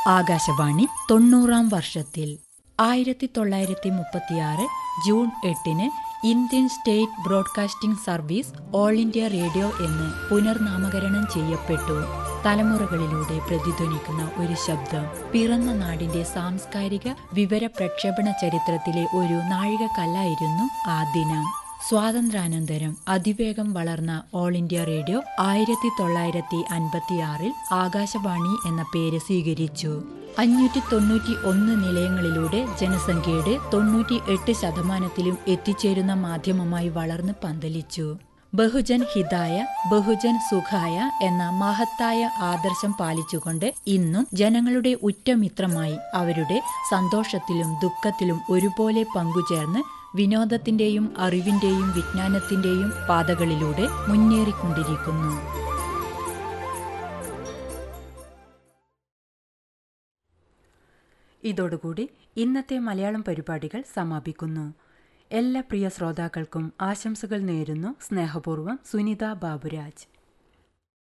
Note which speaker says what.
Speaker 1: ആകാശവാണി തൊണ്ണൂറാം വർഷത്തിൽ ആയിരത്തി തൊള്ളായിരത്തി മുപ്പത്തിയാറ് ജൂൺ എട്ടിന് Indian state broadcasting service all India radio എന്ന് പുനർനാമകരണം ചെയ്യപ്പെട്ടു തലമുറകളിലൂടെ പ്രതിധ്വനിക്കുന്ന ഒരു ശബ്ദം പിറന്ന നാടിന്റെ സാംസ്കാരിക വിവര പ്രക്ഷേപണ ചരിത്രത്തിലെ ഒരു നാഴികക്കല്ലായിരുന്നു ആ ദിനം സ്വാതന്ത്ര്യാനന്തരം അതിവേഗം വളർന്ന ഓൾ ഇന്ത്യ റേഡിയോ ആയിരത്തി തൊള്ളായിരത്തി അൻപത്തിയാറിൽ ആകാശവാണി എന്ന പേര് സ്വീകരിച്ചു അഞ്ഞൂറ്റി തൊണ്ണൂറ്റി ഒന്ന് നിലയങ്ങളിലൂടെ ജനസംഖ്യയുടെ തൊണ്ണൂറ്റി എട്ട് ശതമാനത്തിലും എത്തിച്ചേരുന്ന മാധ്യമമായി വളർന്ന് പന്തലിച്ചു ബഹുജൻ ഹിതായ ബഹുജൻ സുഖായ എന്ന മഹത്തായ ആദർശം പാലിച്ചുകൊണ്ട് ഇന്നും ജനങ്ങളുടെ ഉറ്റമിത്രമായി അവരുടെ സന്തോഷത്തിലും ദുഃഖത്തിലും ഒരുപോലെ പങ്കുചേർന്ന് വിനോദത്തിന്റെയും അറിവിന്റെയും വിജ്ഞാനത്തിന്റെയും പാതകളിലൂടെ മുന്നേറിക്കൊണ്ടിരിക്കുന്നു ഇതോടുകൂടി ഇന്നത്തെ മലയാളം പരിപാടികൾ സമാപിക്കുന്നു എല്ലാ പ്രിയ ശ്രോതാക്കൾക്കും ആശംസകൾ നേരുന്നു സ്നേഹപൂർവ്വം സുനിത ബാബുരാജ്